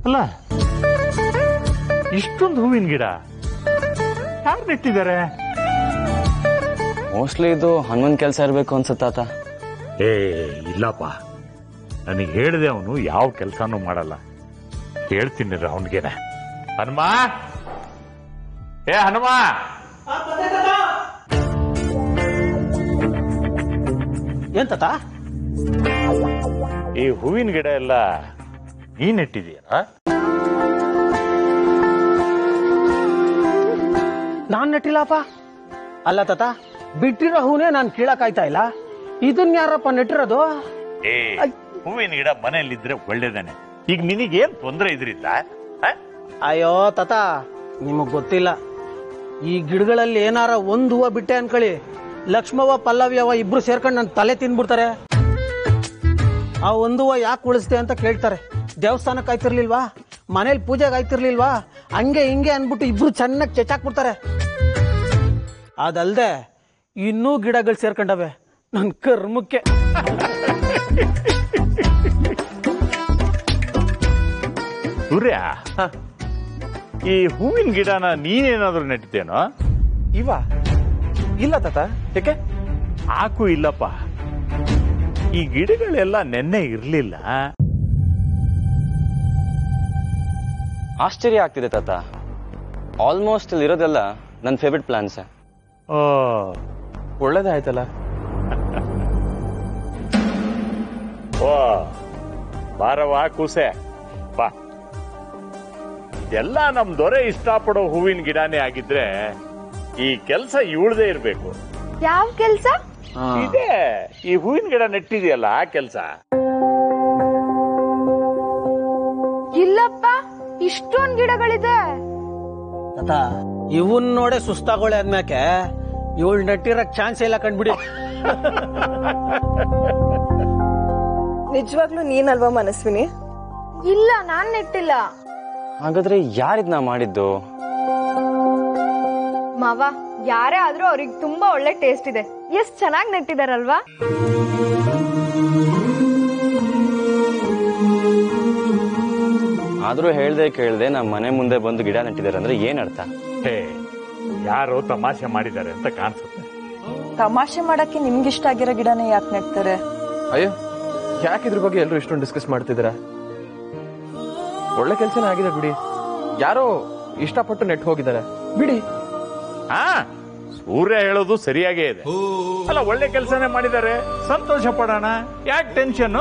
ಅಲ್ಲ ಇಷ್ಟೊಂದು ಹೂವಿನ ಗಿಡ ಯಾರು ನೆಟ್ಟಿದ್ದಾರೆ ಮೋಸ್ಟ್ಲಿ ಇದು ಹನುಮನ್ ಕೆಲಸ ಇರಬೇಕು ಅನ್ಸುತ್ತಾತ ಏ ಇಲ್ಲಪ್ಪ ನನಗೆ ಹೇಳಿದೆ ಅವನು ಯಾವ ಕೆಲಸನೂ ಮಾಡಲ್ಲ ಹೇಳ್ತೀನಿ ಅವನಿಗೇನೆ ಹನುಮ ಏ ಹನುಮ ಏನ್ ತಾತ ಈ ಹೂವಿನ ಗಿಡ ಎಲ್ಲ ನೀ ನೆಟ್ಟಿದೀಯ ನಾನ್ ನೆಟ್ಟಿಲ್ಲಪ್ಪ ಅಲ್ಲ ತಾತ ಬಿಟ್ಟಿರೋ ಹೂನೇ ನಾನ್ ಕೀಳಕ್ ಆಯ್ತಾ ಇಲ್ಲ ಇದನ್ ಯಾರಪ್ಪ ನೆಟ್ಟಿರೋದು ಏ ಹೂವಿನ ಗಿಡ ಮನೆಯಲ್ಲಿದ್ರೆ ಒಳ್ಳೇದಾನೆ ಈಗ ನಿನಗೇನ್ ತೊಂದರೆ ಇದ್ರಿಂದ ಆ? ಅಯ್ಯೋ ತಾತ ನಿಮಗ್ ಗೊತ್ತಿಲ್ಲ ಈ ಗಿಡಗಳಲ್ಲಿ ಏನಾರ ಒಂದ್ ಹೂವ ಬಿಟ್ಟೆ ಅನ್ಕೊಳ್ಳಿ ಲಕ್ಷ್ಮವ್ವ ಪಲ್ಲವಿಯವ್ವ ಇಬ್ರು ಸೇರ್ಕೊಂಡು ನನ್ನ ತಲೆ ತಿನ್ಬಿಡ್ತಾರೆ ಆ ಒಂದು ಹೂವ ಯಾಕೆ ಉಳಿಸ್ದೆ ಅಂತ ಕೇಳ್ತಾರೆ ದೇವಸ್ಥಾನಕ್ಕೆ ಆಯ್ತಿರ್ಲಿಲ್ವಾ ಮನೇಲಿ ಪೂಜೆಗೆ ಆಯ್ತಿರ್ಲಿಲ್ವಾ ಹಂಗೆ ಹಿಂಗೆ ಅನ್ಬಿಟ್ಟು ಇಬ್ರು ಚೆನ್ನಾಗಿ ಚೆಚ್ಚಾಕ್ಬಿಡ್ತಾರೆ ಅದಲ್ದೆ ಇನ್ನೂ ಗಿಡಗಳು ಸೇರ್ಕೊಂಡವೆ ನನ್ ಕರ್ಮಕ್ಕೆ ಸೂರ್ಯ ಈ ಹೂವಿನ ಗಿಡನ ನೀನೇನಾದ್ರೂ ನೆಟ್ಟಿದ್ದೇನೋ ಇವ ಇಲ್ಲ ತಾತ ಯಾಕೆ ಹಾಕು ಇಲ್ಲಪ್ಪ ಈ ಗಿಡಗಳೆಲ್ಲ ನೆನ್ನೆ ಇರ್ಲಿಲ್ಲ ಆಶ್ಚರ್ಯ ಆಗ್ತಿದೆ ತಾತ ಆಲ್ಮೋಸ್ಟ್ ಇಲ್ಲಿ ಇರೋದೆಲ್ಲ ನನ್ನ ಫೇವ್ರೆಟ್ ಪ್ಲಾನ್ಸ್ ಓ ಒಳ್ಳೇದೇ ಆಯ್ತಲ್ಲ ಓ ಬಾರವಾ ಕೂಸೆ ಬಾ ಎಲ್ಲ ನಮ್ ದೊರೆ ಇಷ್ಟಪಡೋ ಹೂವಿನ ಗಿಡನೇ ಆಗಿದ್ರೆ ಈ ಕೆಲಸ ಇವಳದೇ ಇರ್ಬೇಕು ಯಾವ ಕೆಲ್ಸ ಇದೆ ಈ ಹೂವಿನ ಗಿಡ ನೆಟ್ಟಿದೆಯಲ್ಲ ಆ ಕೆಲಸ ಇಲ್ಲಪ್ಪ ಇಷ್ಟೊಂದ್ ಗಿಡಗಳಿದೆ ತಾತ ಇವನ್ ನೋಡೆ ಸುಸ್ತಾಗೋಳೆ ಅಂದ್ಮ್ಯಾಕೆ ಇವಳು ನೆಟ್ಟಿರಕ್ ಚಾನ್ಸ್ ಇಲ್ಲ ಕಂಡ್ಬಿಡಿ ನಿಜವಾಗ್ಲೂ ನೀನಲ್ವಾ ಮನಸ್ವಿನಿ ಇಲ್ಲ ನಾನ್ ನೆಟ್ಟಿಲ್ಲ ಹಾಗಾದ್ರೆ ಯಾರಿದ್ನ ಮಾಡಿದ್ದು ಮಾವ ಯಾರೇ ಆದ್ರೂ ಅವ್ರಿಗೆ ತುಂಬಾ ಒಳ್ಳೆ ಟೇಸ್ಟ್ ಇದೆ ಎಷ್ಟ್ ಚೆನ್ನಾಗ್ ನೆಟ್ಟಿದಾರಲ್ವಾ ಆದ್ರೂ ಹೇಳ್ದೆ ಕೇಳ್ದೆ ನಮ್ಮ ಮನೆ ಮುಂದೆ ಬಂದು ಗಿಡ ನೆಟ್ಟಿದ್ದಾರೆ ಅಂದ್ರೆ ಏನ್ ಅರ್ಥ ಹೇ ಯಾರೋ ತಮಾಷೆ ಮಾಡಿದ್ದಾರೆ ಅಂತ ಕಾಣಿಸುತ್ತೆ ತಮಾಷೆ ಮಾಡಕ್ಕೆ ನಿಮ್ಗಿಷ್ಟ ಆಗಿರೋ ಗಿಡನೇ ಯಾಕೆ ನೆಡ್ತಾರೆ ಅಯ್ಯೋ ಯಾಕೆ ಇದ್ರ ಬಗ್ಗೆ ಎಲ್ಲರೂ ಇಷ್ಟೊಂದು ಡಿಸ್ಕಸ್ ಮಾಡ್ತಿದ್ದೀರಾ ಒಳ್ಳೆ ಕೆಲಸನೇ ಆಗಿದೆ ಬಿಡಿ ಯಾರೋ ಇಷ್ಟಪಟ್ಟು ನೆಟ್ ಹೋಗಿದ್ದಾರೆ ಬಿಡಿ ಹಾ ಸೂರ್ಯ ಹೇಳೋದು ಸರಿಯಾಗೇ ಇದೆ ಅಲ್ಲ ಒಳ್ಳೆ ಕೆಲಸನೇ ಮಾಡಿದ್ದಾರೆ ಸಂತೋಷ ಪಡೋಣ ಯಾಕೆ ಟೆನ್ಷನ್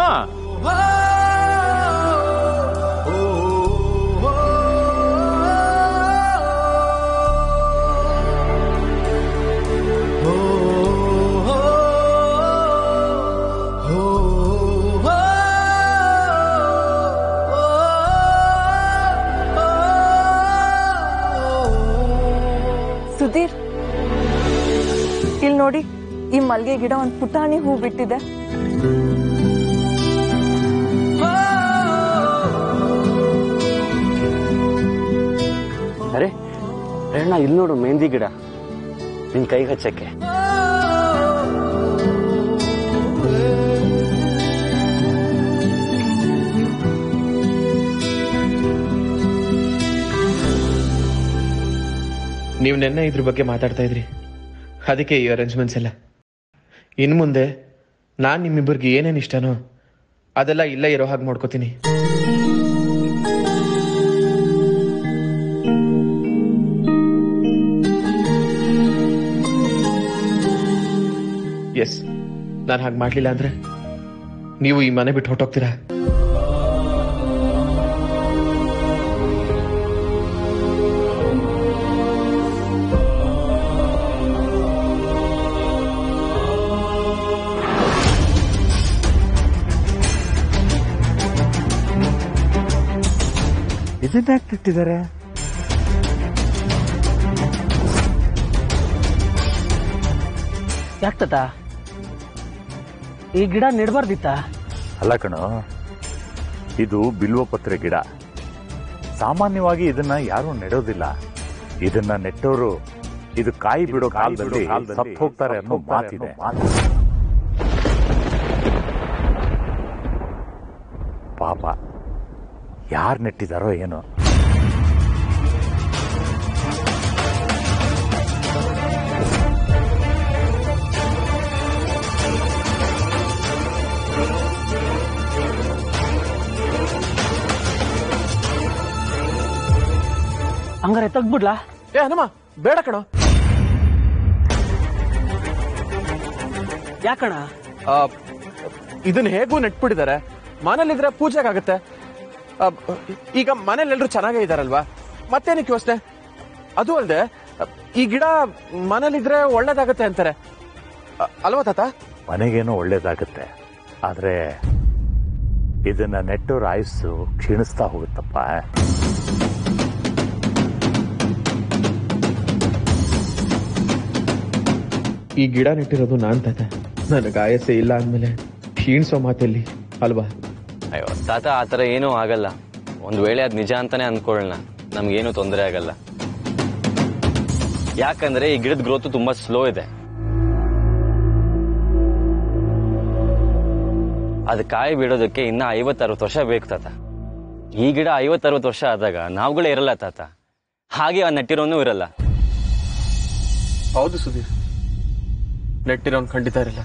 ಸುಧೀರ್ ಇಲ್ಲಿ ನೋಡಿ ಈ ಮಲ್ಗೆ ಗಿಡ ಒಂದ್ ಪುಟಾಣಿ ಹೂ ಬಿಟ್ಟಿದೆ ಅರೆ ರೇಣ ಇಲ್ಲಿ ನೋಡು ಮೆಹಂದಿ ಗಿಡ ನಿನ್ ಕೈಗೆ ಹಚ್ಚಕ್ಕೆ ನೀವು ನೆನ್ನೆ ಇದ್ರ ಬಗ್ಗೆ ಮಾತಾಡ್ತಾ ಇದ್ರಿ ಅದಕ್ಕೆ ಈ ಅರೇಂಜ್ಮೆಂಟ್ಸ್ ಎಲ್ಲ ಇನ್ನು ಮುಂದೆ ನಾನು ನಿಮ್ಮಿಬ್ಬರಿಗೆ ಏನೇನು ಇಷ್ಟನೋ ಅದೆಲ್ಲ ಇಲ್ಲೇ ಇರೋ ಹಾಗೆ ಮಾಡ್ಕೋತೀನಿ ಎಸ್ ನಾನು ಹಾಗೆ ಮಾಡಲಿಲ್ಲ ಅಂದ್ರೆ ನೀವು ಈ ಮನೆ ಬಿಟ್ಟು ಹೊಟ್ಟೋಗ್ತೀರಾ ಇದನ್ನ ಯಾಕೆ ನೆಟ್ಟಿದ್ದಾರೆ ಯಾಕೆ ತಾತ ಈ ಗಿಡ ನೆಡ್ಬಾರ್ದಿತ್ತ ಅಲ್ಲ ಕಣೋ ಇದು ಬಿಲ್ವಪತ್ರೆ ಗಿಡ ಸಾಮಾನ್ಯವಾಗಿ ಇದನ್ನ ಯಾರು ನೆಡೋದಿಲ್ಲ ಇದನ್ನ ನೆಟ್ಟೋರು ಇದು ಕಾಯಿ ಬಿಡೋ ಕಾಲದಲ್ಲಿ ಸತ್ತು ಹೋಗ್ತಾರೆ ಅನ್ನೋ ಮಾತಿದೆ ಪಾಪ ಯಾರು ನೆಟ್ಟಿದಾರೋ ಏನೋ ಹಂಗಾರೆ ತೆಗ್ದ್ಬಿಡ್ಲಾ ಏ ಹನುಮ ಬೇಡ ಕಣೋ ಯಾಕಣ ಆ, ಇದನ್ನ ಹೇಗೂ ನೆಟ್ಬಿಟ್ಟಿದ್ದಾರೆ ಮನೇಲಿದ್ರೆ ಪೂಜೆಗಾಗತ್ತೆ ಆ, ಈಗ ಮನೇಲಿ ಎಲ್ರು ಚೆನ್ನಾಗೇ ಇದಾರಲ್ವಾ ಮತ್ತೇನಕ್ಕೆ ಯೋಚನೆ ಅದು ಅಲ್ಲದೆ ಈ ಗಿಡ ಮನೇಲಿದ್ರೆ ಒಳ್ಳೇದಾಗತ್ತೆ ಅಂತಾರೆ ಅ- ಅಲ್ವಾ ತಾತ ಮನೆಗೇನೋ ಒಳ್ಳೇದಾಗುತ್ತೆ ಆದ್ರೆ ಇದನ್ನ ನೆಟ್ಟೋರ ಆಯುಸ್ಸು ಕ್ಷೀಣಿಸ್ತಾ ಹೋಗುತ್ತಪ್ಪ ಈ ಗಿಡ ನೆಟ್ಟಿರೋದು ನಾನ್ ತಾತ ನನಗೆ ಆಯಸ್ಸೆ ಇಲ್ಲ ಅಂದ್ಮೇಲೆ ಕ್ಷೀಣಿಸೋ ಮಾತೆಲ್ಲಿ ಅಲ್ವಾ ಅಯ್ಯೋ ತಾತ ಆ ಥರ ಏನೂ ಆಗಲ್ಲ ಒಂದು ವೇಳೆ ಅದು ನಿಜ ಅಂತಾನೆ ಅನ್ಕೊಳ್ಳೋಣ ನಮ್ಗೇನು ತೊಂದರೆ ಆಗಲ್ಲ ಯಾಕಂದ್ರೆ ಈ ಗಿಡದ ಗ್ರೋತ್ ತುಂಬಾ ಸ್ಲೋ ಇದೆ ಅದು ಕಾಯಿ ಬಿಡೋದಕ್ಕೆ ಇನ್ನ ಐವತ್ತರವತ್ತು ವರ್ಷ ಬೇಕು ತಾತ ಈ ಗಿಡ ಐವತ್ತರವತ್ತು ವರ್ಷ ಆದಾಗ ನಾವುಗಳೇ ಇರಲ್ಲ ತಾತ ಹಾಗೆ ಆ ನೆಟ್ಟಿರೋನು ಇರಲ್ಲ ಹೌದು ಸುಧೀರ್ ನೆಟ್ಟಿರೋನ್ ಖಂಡಿತ ಇರಲ್ಲ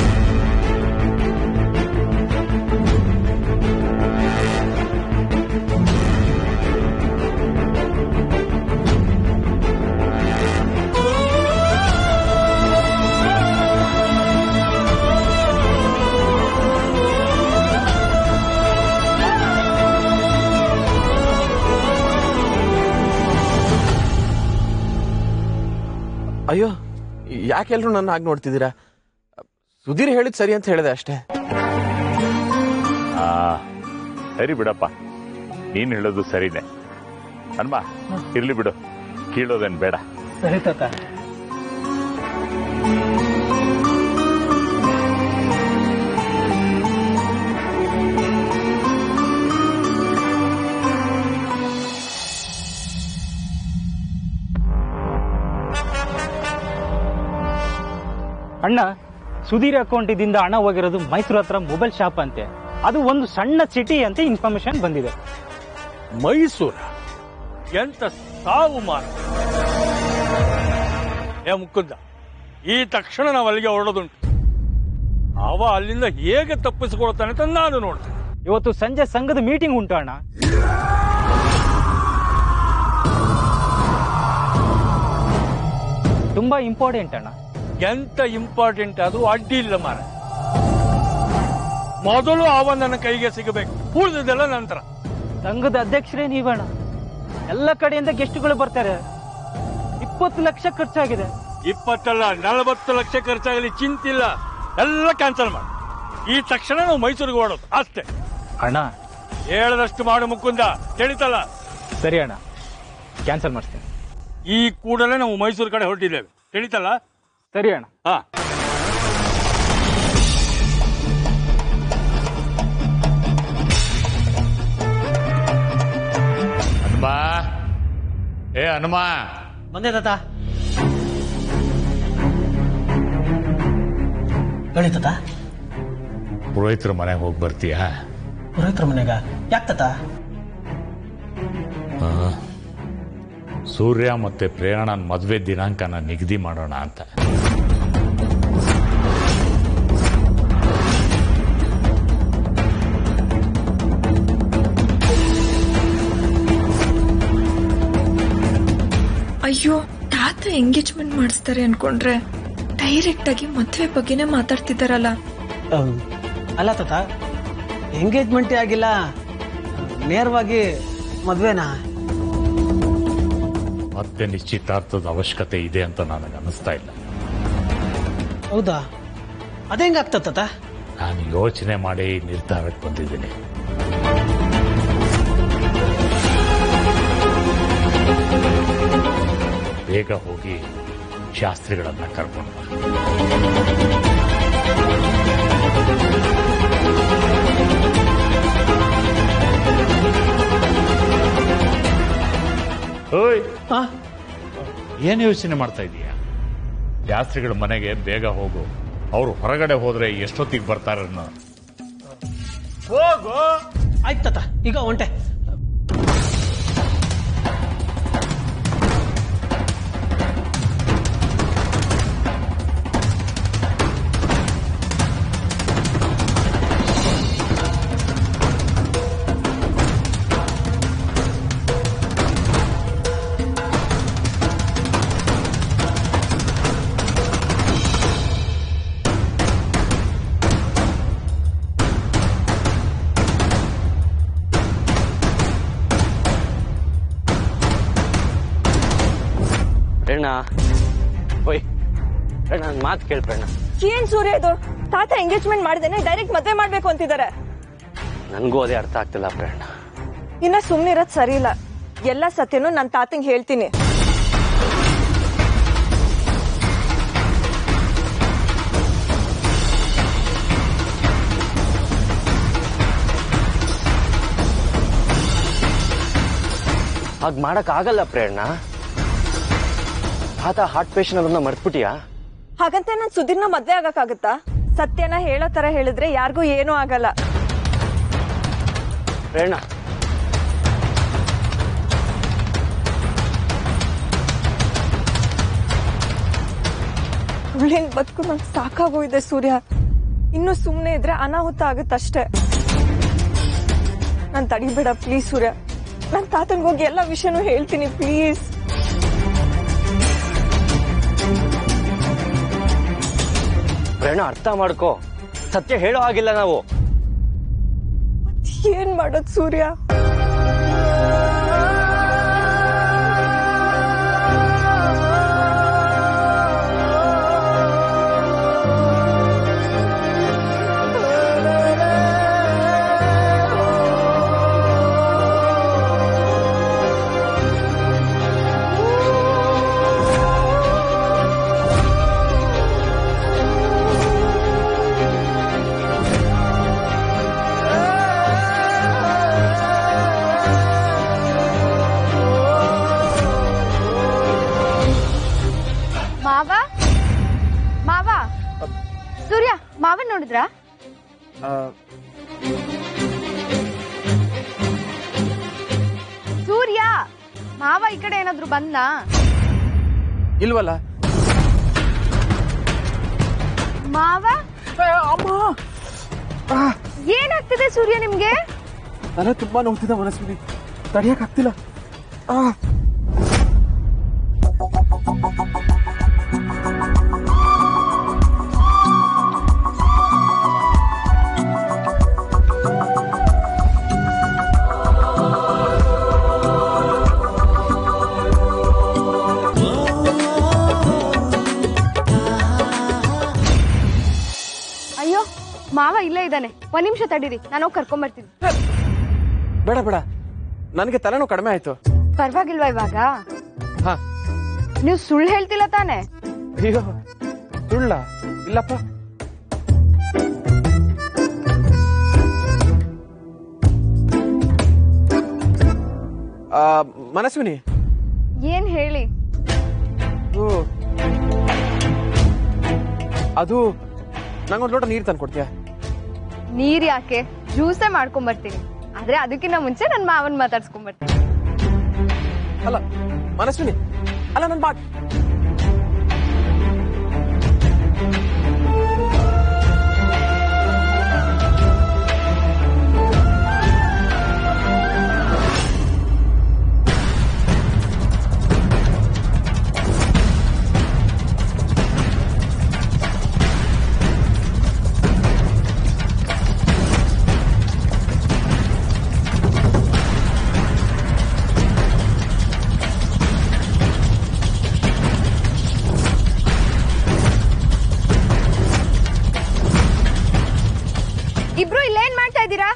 ಅಯ್ಯೋ ಯಾಕೆಲ್ರು ನನ್ನ ಹಾಗೆ ನೋಡ್ತಿದ್ದೀರಾ ಸುಧೀರ್ ಹೇಳಿದ್ ಸರಿ ಅಂತ ಹೇಳಿದೆ ಅಷ್ಟೇ ಆ ಸರಿ ಬಿಡಪ್ಪ ನೀನ್ ಹೇಳೋದು ಸರಿನೇ ಹನುಮ ಇರ್ಲಿ ಬಿಡು ಕೀಳೋದೇನ್ ಬೇಡ ಸರಿ ತಾತ ಅಣ್ಣ ಸುಧೀರ್ ಅಕೌಂಟಿದಿಂದ ಹಣ ಹೋಗಿರೋದು ಮೈಸೂರು ಹತ್ರ ಮೊಬೈಲ್ ಶಾಪ್ ಅಂತೆ ಅದು ಒಂದು ಸಣ್ಣ ಸಿಟಿ ಅಂತ ಇನ್ಫಾರ್ಮೇಶನ್ ಬಂದಿದೆ ಮೈಸೂರ ಎಂತ ಸಾವು ಮಾರ ಏ ಮುಕ್ಕುದ್ದ ಈ ತಕ್ಷಣ ನಾವು ಅಲ್ಲಿಗೆ ಹೊರಡೋದುಂಟು ಅವ ಅಲ್ಲಿಂದ ಹೇಗೆ ತಪ್ಪಿಸಿಕೊಳ್ತಾನೆ ಅಂತ ನಾನು ನೋಡ್ತೇನೆ ಇವತ್ತು ಸಂಜೆ ಸಂಘದ ಮೀಟಿಂಗ್ ಉಂಟು ಅಣ್ಣ ತುಂಬಾ ಇಂಪಾರ್ಟೆಂಟ್ ಅಣ್ಣ ಎಂತ ಇಂಪಾರ್ಟೆಂಟ್ ಅದು ಅಡ್ಡಿ ಇಲ್ಲ ಮಾರ ಮೊದಲು ಅವ ನನ್ನ ಕೈಗೆ ಸಿಗಬೇಕು ಉಳಿದಿದ್ದೆಲ್ಲ ನಂತರ ಸಂಘದ ಅಧ್ಯಕ್ಷರೇ ನೀವಣ್ಣ ಎಲ್ಲ ಕಡೆಯಿಂದ ಗೆಸ್ಟ್ಗಳು ಬರ್ತಾರೆ ಇಪ್ಪತ್ತು ಲಕ್ಷ ಖರ್ಚಾಗಿದೆ ಇಪ್ಪತ್ತಲ್ಲ ನಲವತ್ತು ಲಕ್ಷ ಖರ್ಚಾಗಲಿ ಚಿಂತಿಲ್ಲ ಎಲ್ಲ ಕ್ಯಾನ್ಸಲ್ ಮಾಡಿ ಈ ತಕ್ಷಣ ನಾವು ಮೈಸೂರಿಗೆ ಹೊರಡೋದು ಅಷ್ಟೇ ಅಣ್ಣ ಹೇಳದಷ್ಟು ಮಾಡು ಮುಕುಂದ ತಿಳಿತಲ್ಲ ಸರಿ ಅಣ್ಣ ಕ್ಯಾನ್ಸಲ್ ಮಾಡಿಸ್ತೀನಿ ಈ ಕೂಡಲೇ ನಾವು ಮೈಸೂರು ಕಡೆ ಹೊರಟಿದ್ದೇವೆ ತಿಳಿತಲ್ಲ ಸರಿ ಅಣ್ಣ ಹಾ ಹನುಮ ಏ ಹನುಮ ಬಂದೆ ತಾತ ಹೇಳಿ ತಾತ ಪುರೋಹಿತರ ಮನೆಗೆ ಹೋಗಿ ಬರ್ತೀಯಾ ಪುರೋಹಿತ್ರ ಮನೆಗ ಯಾಕೆ ತಾತ ಸೂರ್ಯ ಮತ್ತೆ ಪ್ರೇರಣನ್ ಮದ್ವೆ ದಿನಾಂಕನ ನಿಗದಿ ಮಾಡೋಣ ಅಂತ ಅಯ್ಯೋ ತಾತ ಎಂಗೇಜ್ಮೆಂಟ್ ಮಾಡಿಸ್ತಾರೆ ಅನ್ಕೊಂಡ್ರೆ ಡೈರೆಕ್ಟ್ ಆಗಿ ಮದ್ವೆ ಬಗ್ಗೆನೇ ಮಾತಾಡ್ತಿದ್ದಾರಲ್ಲ ಅಹ್, ಅಲ್ಲ ತಾತ ಎಂಗೇಜ್ಮೆಂಟೇ ಆಗಿಲ್ಲ ನೇರವಾಗಿ ಮದ್ವೆನಾ ಮತ್ತೆ ನಿಶ್ಚಿತಾರ್ಥದ ಅವಶ್ಯಕತೆ ಇದೆ ಅಂತ ನನಗೆ ಅನಿಸ್ತಾ ಇಲ್ಲ ಹೌದಾ ಅದೇಂಗಾಗ್ತದ ತಾತ ನಾನು ಯೋಚನೆ ಮಾಡಿ ನಿರ್ಧಾರಕ್ಕೆ ಬಂದಿದ್ದೀನಿ ಬೇಗ ಹೋಗಿ ಶಾಸ್ತ್ರಿಗಳನ್ನ ಕರ್ಕೊಂಡು ಬಾ. ಓಯ್ ಹಾ ಏನ್ ಯೋಚನೆ ಮಾಡ್ತಾ ಇದೀಯ ಶಾಸ್ತ್ರಿಗಳ ಮನೆಗೆ ಬೇಗ ಹೋಗು ಅವ್ರು ಹೊರಗಡೆ ಹೋದ್ರೆ ಎಷ್ಟೊತ್ತಿಗೆ ಬರ್ತಾರನ್ನ ಹೋಗು ಆಯ್ತು ತಾತ ಈಗ ಹೊಂಟೆ ಪ್ರೇರಣ ಓಯ್ ಪ್ರೇರಣ ನನ್ನ ಮಾತು ಕೇಳಿ ಪ್ರೇರಣ ಏನ್ ಸೂರ್ಯ ಇದು ತಾತ ಎಂಗೇಜ್ಮೆಂಟ್ ಮಾಡ್ದೇನೆ ಡೈರೆಕ್ಟ್ ಮದ್ವೆ ಮಾಡ್ಬೇಕು ಅಂತಿದ್ದಾರೆ ನನಗೂ ಅದೇ ಅರ್ಥ ಆಗ್ತಿಲ್ಲ ಪ್ರೇರಣ ಇನ್ನ ಸುಮ್ನಿರೋದ್ ಸರಿ ಇಲ್ಲ ಎಲ್ಲ ಸತ್ಯನೂ ನನ್ನ ತಾತಂಗ್ ಹೇಳ್ತೀನಿ ಹಾಗೆ ಮಾಡಕ್ ಆಗಲ್ಲ ಪ್ರೇರಣ ತಾತ ಹಾರ್ಟ್ ಪೇಷಂಟ್ ಅದನ್ನ ಮರ್ತ್ಬಿಟ್ಟಿಯಾ ಹಾಗಂತ ನಾನ್ ಸುಧೀರ್ನ ಮದ್ವೆ ಆಗಕ್ಕಾಗತ್ತಾ ಸತ್ಯನ ಹೇಳೋ ತರ ಹೇಳಿದ್ರೆ ಯಾರಿಗೂ ಏನೂ ಆಗಲ್ಲ ಪ್ರೇರಣ ಅವಳಿನ್ ಬದುಕು ನಂಗೆ ಸಾಕಾಗೋಗಿದೆ ಸೂರ್ಯ ಇನ್ನು ಸುಮ್ನೆ ಇದ್ರೆ ಅನಾಹುತ ಆಗುತ್ತಷ್ಟೇ ನಾನ್ ತಡಿಬೇಡ ಪ್ಲೀಸ್ ಸೂರ್ಯ ನನ್ ತಾತನ್ಗ್ ಹೋಗಿ ಎಲ್ಲ ವಿಷಯನೂ ಹೇಳ್ತೀನಿ ಪ್ಲೀಸ್ ಪ್ರೇರಣ ಅರ್ಥ ಮಾಡ್ಕೋ ಸತ್ಯ ಹೇಳೋ ಹಾಗಿಲ್ಲ ನಾವು ಏನ್ ಮಾಡೋದ್ ಸೂರ್ಯ ಮಾವ ಮಾವ ಸೂರ್ಯ ಮಾವನ್ ನೋಡಿದ್ರಾ ಸೂರ್ಯ ಮಾವ ಈ ಕಡೆ ಏನಾದ್ರು ಬಂದ್ನಾ ಇಲ್ವಲ್ಲ ಮಾವ ಏನಾಗ್ತಿದೆ ಸೂರ್ಯ ನಿಮ್ಗೆ ತಲೆ ತುಂಬಾ ನೋವ್ತಿದೆ ಮನಸ್ವಿನಿ ತಡಿಯಕ್ ಆಗ್ತಿಲ್ಲ ಆ ಅಯ್ಯೋ ಮಾವ ಇಲ್ಲೇ ಇದ್ದಾನೆ ಒಂದ್ ನಿಮಿಷ ತಡೀರಿ ನಾನು ಹೋಗಿ ಕರ್ಕೊಂಡ್ ಬರ್ತೀನಿ ಬೇಡ ಬೇಡ ನನಗೆ ತಲೆನೋವು ಕಡಿಮೆ ಆಯ್ತು ಪರವಾಗಿಲ್ವಾ ಇವಾಗ ಹಾ ನೀವು ಸುಳ್ಳು ಹೇಳ್ತಿಲ್ಲ ತಾನೆ ಅಯ್ಯೋ ಸುಳ್ಳ ಇಲ್ಲಪ್ಪ ಆ, ಮನಸ್ವಿನಿ ಏನ್ ಹೇಳಿ ಅದು ಅದು ನಂಗೊಂದು ಲೋಟ ನೀರು ತಂದು ಕೊಡ್ತೀಯಾ ನೀರ್ ಯಾಕೆ ಜ್ಯೂಸೇ ಮಾಡ್ಕೊಂಡ್ ಬರ್ತೀನಿ ಆದ್ರೆ ಅದಕ್ಕಿಂತ ಮುಂಚೆ ನನ್ ಮಾವನ್ ಮಾತಾಡ್ಸ್ಕೊಂಡ್ ಬರ್ತೀನಿ ಅಲ್ಲ ಮನಸ್ವಿನಿ ಅಲ್ಲ ನನ್ನ ಬಾಟ್ ಇಬ್ರು ಇಲ್ಲೇನ್ ಮಾಡ್ತಾ ಇದ್ದೀರಾ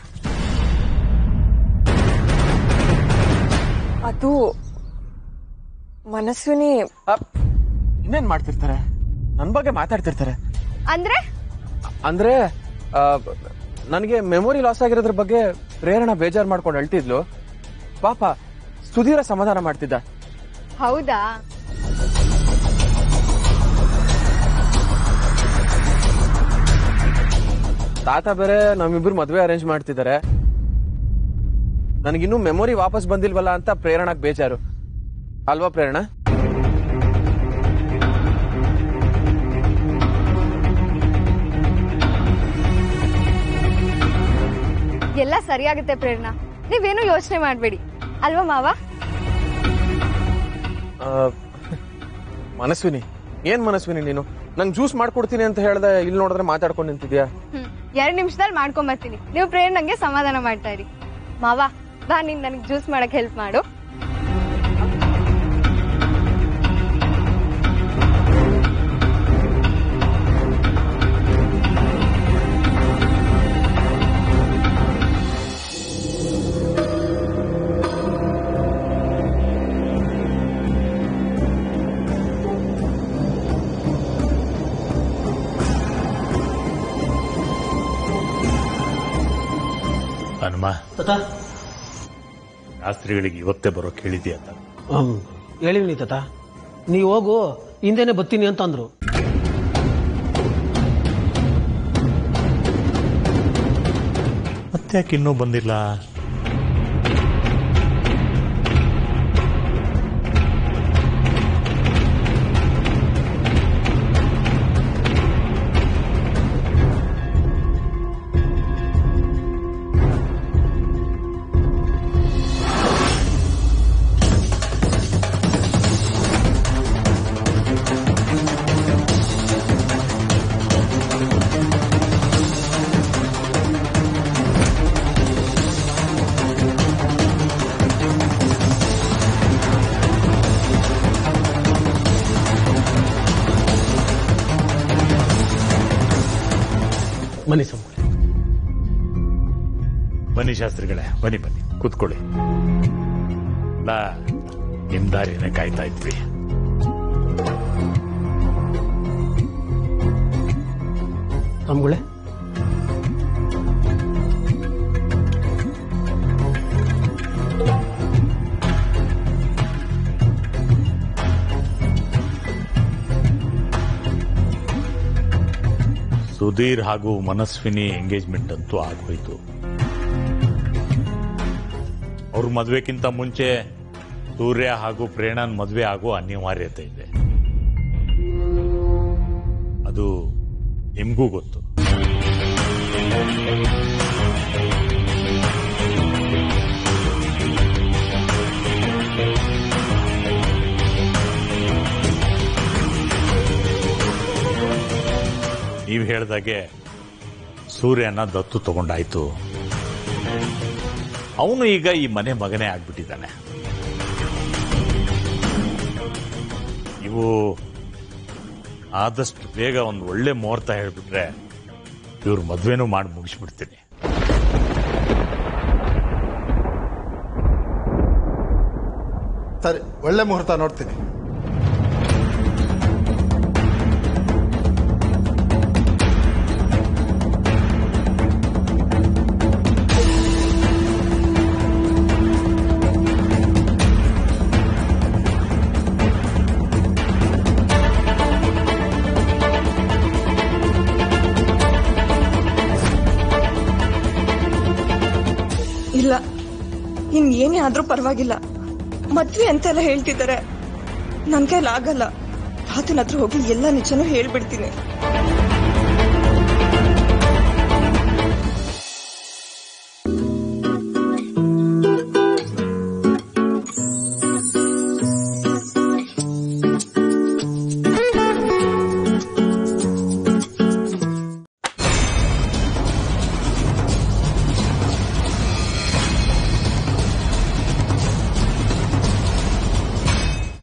ಅದು ಮನಸ್ವಿನಿ ಇನ್ನೇನ್ ಮಾಡ್ತಿರ್ತಾರೆ ನನ್ನ ಬಗ್ಗೆ ಮಾತಾಡ್ತಿರ್ತಾರೆ ಅಂದ್ರೆ ಅಂದ್ರೆ ನನಗೆ ಮೆಮೊರಿ ಲಾಸ್ ಆಗಿರೋದ್ರ ಬಗ್ಗೆ ಪ್ರೇರಣಾ ಬೇಜಾರ್ ಮಾಡ್ಕೊಂಡು ಅಳ್ತಿದ್ಲು ಪಾಪ ಸುಧೀರ ಸಮಾಧಾನ ಮಾಡ್ತಿದ್ದ ಹೌದಾ ತಾತ ಬೇರೆ ನಮ್ಮಿಬ್ರು ಮದ್ವೆ ಅರೇಂಜ್ ಮಾಡ್ತಿದ್ದಾರೆ ನನಗಿನ್ನೂ ಮೆಮೊರಿ ವಾಪಸ್ ಬಂದಿಲ್ವಲ್ಲ ಅಂತ ಪ್ರೇರಣಾಗ್ ಬೇಜಾರು ಅಲ್ವಾ ಪ್ರೇರಣಾ ಎಲ್ಲ ಸರಿಯಾಗುತ್ತೆ ಪ್ರೇರಣಾ ನೀವೇನು ಯೋಚನೆ ಮಾಡ್ಬೇಡಿ ಅಲ್ವಾ ಮಾವ ಆ, ಮನಸ್ವಿನಿ ಏನ್ ಮನಸ್ವಿನಿ ನೀನು ನಂಗೆ ಜ್ಯೂಸ್ ಮಾಡ್ಕೊಡ್ತೀನಿ ಅಂತ ಹೇಳ್ದೆ ಇಲ್ಲಿ ನೋಡಿದ್ರೆ ಮಾತಾಡ್ಕೊಂಡು ನಿಂತಿದ್ಯಾ ಹ್ಮ್ ಎರಡ್ ನಿಮಿಷದಲ್ಲಿ ಮಾಡ್ಕೊಂಡ್ ಬರ್ತೀನಿ ನೀವು ಪ್ರೇರಣಂಗೆ ಸಮಾಧಾನ ಮಾಡ್ತಾ ಇರಿ ಮಾವ ಬಾ ನೀನ್ ನನಗೆ ಜ್ಯೂಸ್ ಮಾಡಕ್ ಹೆಲ್ಪ್ ಮಾಡು ಹನುಮ ತಾತ ಶಾಸ್ತ್ರಿಗಳಿಗೆ ಇವತ್ತೇ ಬರೋಕ್ ಹೇಳಿದ್ಯಾ ಅಂತ ಹ್ಮ್ ಹೇಳಿವ್ನಿ ತಾತ ನೀವು ಹೋಗು ಹಿಂದೆನೆ ಬರ್ತೀನಿ ಅಂತ ಅಂದ್ರು ಮತ್ತೆ ಯಾಕೆ ಇನ್ನೂ ಬಂದಿಲ್ಲ ಬನ್ನಿ ಸ್ವಾಮಿ ಬನ್ನಿ ಶಾಸ್ತ್ರಿಗಳೇ ಬನ್ನಿ ಬನ್ನಿ ಕೂತ್ಕೊಳ್ಳಿ ನಾ ನಿಮ್ ದಾರಿನೇ ಕಾಯ್ತಾ ಇದ್ವಿ ಸ್ವಾಮಿಗಳೇ ಸುಧೀರ್ ಹಾಗೂ ಮನಸ್ವಿನಿ ಎಂಗೇಜ್ಮೆಂಟ್ ಅಂತೂ ಆಗೋಯ್ತು ಅವ್ರ ಮದ್ವೆಕ್ಕಿಂತ ಮುಂಚೆ ಸೂರ್ಯ ಹಾಗೂ ಪ್ರೇರಣನ್ ಮದ್ವೆ ಆಗೋ ಅನಿವಾರ್ಯತೆ ಇದೆ ಅದು ನಿಮ್ಗೂ ಗೊತ್ತು ನೀವು ಹೇಳ್ದಾಗೆ ಸೂರ್ಯನ ದತ್ತು ತಗೊಂಡಾಯ್ತು ಅವನು ಈಗ ಈ ಮನೆ ಮಗನೇ ಆಗ್ಬಿಟ್ಟಿದ್ದಾನೆ ಇವು ಆದಷ್ಟು ಬೇಗ ಒಂದು ಒಳ್ಳೆ ಮುಹೂರ್ತ ಹೇಳ್ಬಿಟ್ರೆ ಇವ್ರ ಮದ್ವೆನೂ ಮಾಡಿ ಮುಗಿಸ್ಬಿಡ್ತೀನಿ ಸರಿ ಒಳ್ಳೆ ಮುಹೂರ್ತ ನೋಡ್ತೀನಿ ಇಲ್ಲ ಇನ್ ಏನೇ ಆದ್ರೂ ಪರವಾಗಿಲ್ಲ ಮದ್ವೆ ಅಂತೆಲ್ಲ ಹೇಳ್ತಿದ್ದಾರೆ ನನ್ ಕೈಲಿ ಆಗಲ್ಲ ತಾತನ ಹತ್ರ ಹೋಗಿ ಎಲ್ಲ ನಿಜನೂ ಹೇಳ್ಬಿಡ್ತೀನಿ